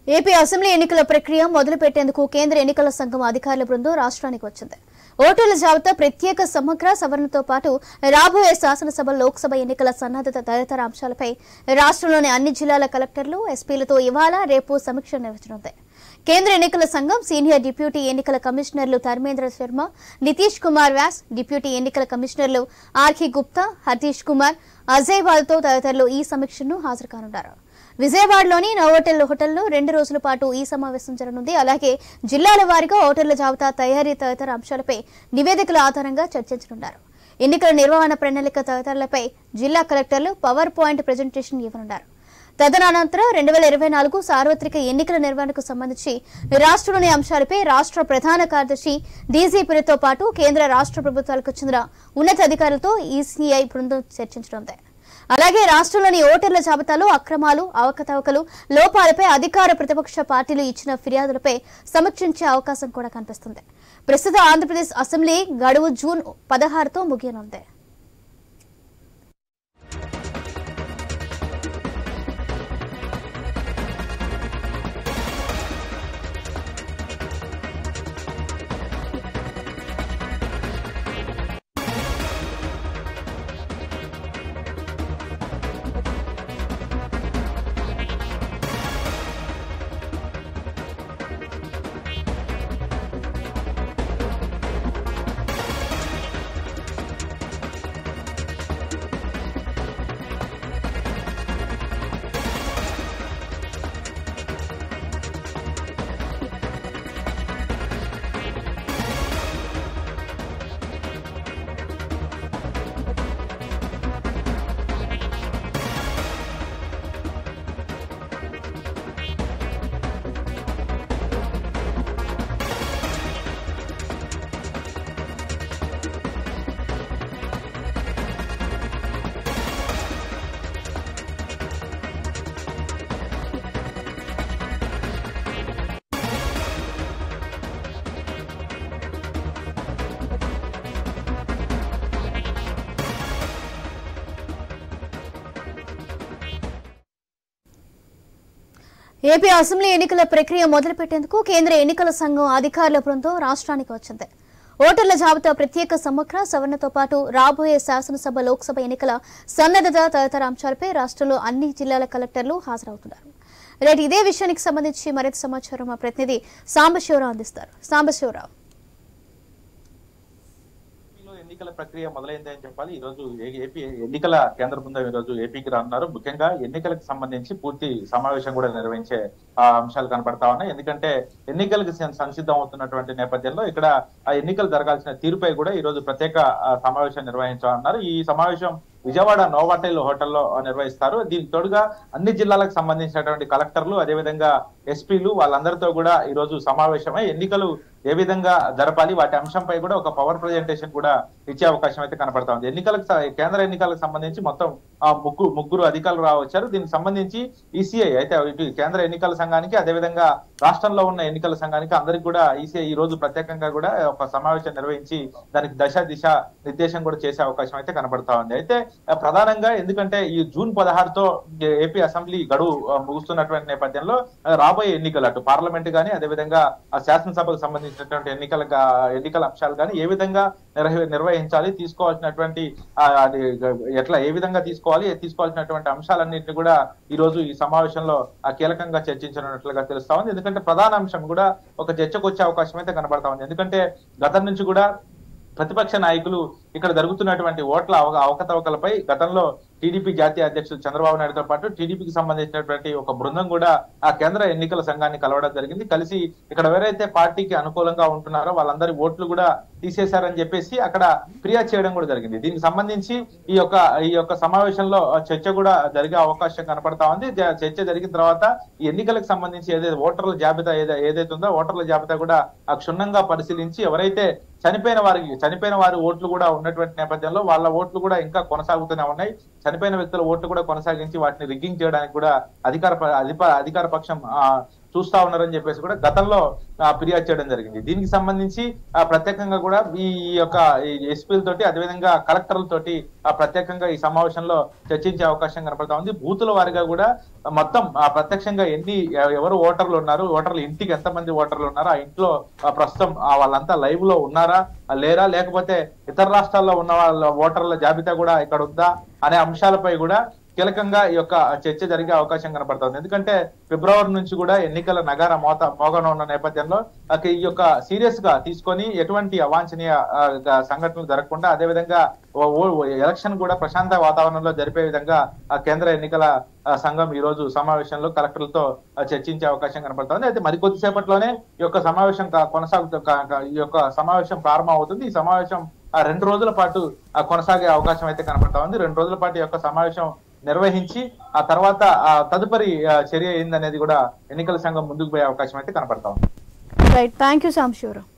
AP assembly ఎన్నికల ప్రక్రియ మొదలు పెట్టేందుకు కేంద్ర ఎన్నికల సంఘం అధికారుల బృందం రాష్ట్రానికి వచ్చింది ఓటర్ల జాబితా ప్రత్యేక సమగ్ర సవరణతో పాటు రాబోయే శాసనసభ లోక్సభ ఎన్నికల సన్నద్దత తదితర అంశాలపై రాష్ట్రంలోని అన్ని జిల్లాల కలెక్టర్లు ఎస్పీలతో ఇవాళ రేపు సమీక్ష నిర్వహించనుంది కేంద్ర ఎన్నికల సంఘం సీనియర్ డిప్యూటీ ఎన్నికల కమిషనర్లు ధర్మేంద్ర శర్మ నితీష్ కుమార్ వ్యాస్ డిప్యూటీ ఎన్నికల కమిషనర్లు ఆర్కి గుప్తా హర్దీష్ కుమార్ అజయ్ వాల్తో తదితరులు ఈ సమీక్షను హాజరు కానున్నారు విజయవాడలోని నోవోటెల్ హోటల్లో రెండు రోజుల పాటు ఈ సమావేశం జరగనుంది అలాగే జిల్లాల వారీగా ఓటర్ల జాబితా తయారీ తదితర అంశాలపై నివేదికల ఆధారంగా చర్చించనున్నారు ఎన్నికల నిర్వహణ ప్రణాళిక తదితరాలపై జిల్లా కలెక్టర్లు పవర్ పాయింట్ ప్రజెంటేషన్ ఇవ్వనున్నారు తదనంతరం రెండు వేల ఇరవై నాలుగు సార్వత్రిక ఎన్నికల నిర్వహణకు సంబంధించి రాష్ట్రంలోని అంశాలపై రాష్ట్ర ప్రధాన కార్యదర్శి డీజీపీలతో పాటు కేంద్ర రాష్ట్ర ప్రభుత్వాలకు చెందిన ఉన్నతాధికారులతో ఈసీఐ బృందం చర్చించనుంది అలాగే రాష్ట్రంలోని ఓటర్ల జాబితాలో అక్రమాలు అవకతవకలు లోపాలపై అధికార ప్రతిపక్ష పార్టీలు ఇచ్చిన ఫిర్యాదులపై సమీక్షించే అవకాశం కూడా కనిపిస్తుంది ప్రస్తుత ఆంధ్రప్రదేశ్ అసెంబ్లీ గడువు జూన్ పదహారుతో ముగియనుంది ఏపీ అసెంబ్లీ ఎన్నికల ప్రక్రియ మొదలుపెట్టేందుకు కేంద్ర ఎన్నికల సంఘం అధికారుల బృందం రాష్ట్రానికి వచ్చింది ఓటర్ల జాబితా ప్రత్యేక సమగ్ర సవరణతో పాటు రాబోయే శాసనసభ లోక్సభ ఎన్నికల సన్నద్ధత తదితర అంశాలపై రాష్ట్రంలో అన్ని జిల్లాల కలెక్టర్లు హాజరవుతున్నారు రేటు ఇదే విషయానికి సంబంధించి మరింత సమాచారం మా ప్రతినిధి సాంబశివరావు అందిస్తారు సాంబశివరావు ఏపీలో ఎన్నికల ప్రక్రియ మొదలైంది అని చెప్పాలి ఈ రోజు ఏ- ఏపీ ఎన్నికల కేంద్ర బృందం ఈ రోజు ఏపీకి రానున్నారు ముఖ్యంగా ఎన్నికలకు సంబంధించి పూర్తి సమావేశం కూడా నిర్వహించే ఆ, అంశాలు కనపడతా ఉన్నాయి ఎందుకంటే ఎన్నికలకు సం- సంసిద్ధం అవుతున్నటువంటి నేపథ్యంలో ఇక్కడ ఆ ఎన్నికలు జరగాల్సిన తీరుపై కూడా ఈ రోజు ప్రత్యేక ఆ, సమావేశం నిర్వహించామన్నారు ఈ సమావేశం విజయవాడ నోవాటైల్ హోటల్లో నిర్వహిస్తారు దీనికి తోడుగా అన్ని జిల్లాలకు సంబంధించినటువంటి కలెక్టర్లు అదేవిధంగా ఎస్పీలు వాళ్ళందరితో కూడా ఈ రోజు సమావేశమై ఎన్నికలు ఏ విధంగా జరపాలి వాటి అంశంపై కూడా ఒక పవర్ ప్రజెంటేషన్ కూడా ఇచ్చే అవకాశం అయితే కనపడతా ఉంది ఎన్నికలకు స- కేంద్ర ఎన్నికలకు సంబంధించి మొత్తం ఆ ముగ్గురు ముగ్గురు అధికారులు రావచ్చారు దీనికి సంబంధించి ఈసీఐ అయితే ఇటు కేంద్ర ఎన్నికల సంఘానికి అదేవిధంగా రాష్ట్రంలో ఉన్న ఎన్నికల సంఘానికి అందరికి కూడా ఈసీఐ ఈ రోజు ప్రత్యేకంగా కూడా ఒక సమావేశం నిర్వహించి దానికి దశ దిశ నిర్దేశం కూడా చేసే అవకాశం అయితే కనపడతా ఉంది అయితే ఆ, ప్రధానంగా ఎందుకంటే ఈ జూన్ పదహారుతో ఏపీ అసెంబ్లీ గడువు ఆ, ముగుస్తున్నటువంటి నేపథ్యంలో ఆ, రాబోయే ఎన్నికలు అటు పార్లమెంట్ గానీ అదేవిధంగా ఆ శాసనసభకు సంబంధించినటువంటి ఎన్నికల ఎన్నికల అంశాలు కానీ ఏ విధంగా నిర్వ- నిర్వహించాలి తీసుకోవాల్సినటువంటి ఆ, అది ఎట్లా ఏ విధంగా తీసుకోవాలి తీసుకోవాల్సినటువంటి అంశాలన్నింటినీ కూడా ఈ రోజు ఈ సమావేశంలో ఆ కీలకంగా చర్చించనున్నట్లుగా తెలుస్తా ఉంది ఎందుకంటే ప్రధాన అంశం కూడా ఒక చర్చకు వచ్చే అవకాశం అయితే కనబడతా ఉంది ఎందుకంటే గతం నుంచి కూడా ప్రతిపక్ష నాయకులు ఇక్కడ జరుగుతున్నటువంటి ఓట్ల అవ అవకతవకలపై గతంలో టీడీపీ జాతీయ అధ్యక్షుడు చంద్రబాబు నాయుడుతో పాటు టీడీపీకి సంబంధించినటువంటి ఒక బృందం కూడా ఆ కేంద్ర ఎన్నికల సంఘాన్ని కలవడం జరిగింది కలిసి ఇక్కడ ఎవరైతే పార్టీకి అనుకూలంగా ఉంటున్నారో వాళ్ళందరి ఓట్లు కూడా తీసేశారని చెప్పేసి అక్కడ ఫిర్యాదు చేయడం కూడా జరిగింది దీనికి సంబంధించి ఈ యొక్క ఈ యొక్క సమావేశంలో చర్చ కూడా జరిగే అవకాశం కనపడతా ఉంది జ- చర్చ జరిగిన తర్వాత ఈ ఎన్నికలకు సంబంధించి ఏదైతే ఓటర్ల జాబితా ఏదై- ఏదైతే ఉందో ఓటర్ల జాబితా కూడా ఆ క్షుణ్ణంగా పరిశీలించి ఎవరైతే చనిపోయిన వారికి చనిపోయిన వారి ఓట్లు కూడా ఉన్నటువంటి నేపథ్యంలో వాళ్ళ ఓట్లు కూడా ఇంకా కొనసాగుతూనే ఉన్నాయి చనిపోయిన వ్యక్తుల ఓట్లు కూడా కొనసాగించి వాటిని రిగ్గింగ్ చేయడానికి కూడా అధికార ప- అధిప- అధికార పక్షం ఆ, చూస్తా ఉన్నారని చెప్పేసి కూడా గతంలో ఆ, ఫిర్యాదు చేయడం జరిగింది దీనికి సంబంధించి ఆ, ప్రత్యేకంగా కూడా ఈ ఈ యొక్క ఎస్పీల తోటి అదేవిధంగా కలెక్టర్ల తోటి ఆ, ప్రత్యేకంగా ఈ సమావేశంలో చర్చించే అవకాశం కనపడతా ఉంది బూతుల వారిగా కూడా మొత్తం ఆ, ప్రత్యక్షంగా ఎన్ని ఎ- ఎవరు ఓటర్లు ఉన్నారు ఓటర్లు ఇంటికి ఎంత మంది ఓటర్లు ఉన్నారు ఆ ఇంట్లో ఆ, ప్రస్తుతం ఆ, వాళ్ళంతా లైవ్ లో ఉన్నారా ఆ, లేరా లేకపోతే ఇతర రాష్ట్రాల్లో ఉన్న వాళ్ళ ఓటర్ల జాబితా కూడా ఇక్కడ ఉందా అనే అంశాలపై కూడా కీలకంగా ఈ యొక్క చర్చ జరిగే అవకాశం కనపడుతుంది ఎందుకంటే ఫిబ్రవరి నుంచి కూడా ఎన్నికల నగార మోత మోగన ఉన్న నేపథ్యంలో ఆ, ఈ యొక్క సీరియస్ గా తీసుకొని ఎటువంటి అవాంఛనీయ ఆ, గా- సంఘటనలు జరగకుండా అదేవిధంగా ఓ- ఓ- ఎలక్షన్ కూడా ప్రశాంత వాతావరణంలో జరిపే విధంగా ఆ కేంద్ర ఎన్నికల ఆ, సంఘం ఈ రోజు సమావేశంలో కలెక్టర్లతో ఆ, చర్చించే అవకాశం కనపడుతుంది అయితే మరికొద్ది సేపట్లోనే ఈ యొక్క సమావేశం కా- కొనసాగుతూ కా- కా- ఈ యొక్క సమావేశం ప్రారంభం అవుతుంది ఈ సమావేశం ఆ రెండు రోజుల పాటు ఆ, కొనసాగే అవకాశం అయితే కనపడతా ఉంది రెండు రోజుల పాటు ఈ యొక్క సమావేశం నిర్వహించి ఆ తర్వాత ఆ తదుపరి ఆ, చర్య ఏందనేది కూడా ఎన్నికల సంఘం ముందుకు పోయే అవకాశం అయితే కనపడతా ఉంది రైట్ థ్యాంక్ యూ సాంబశివరావు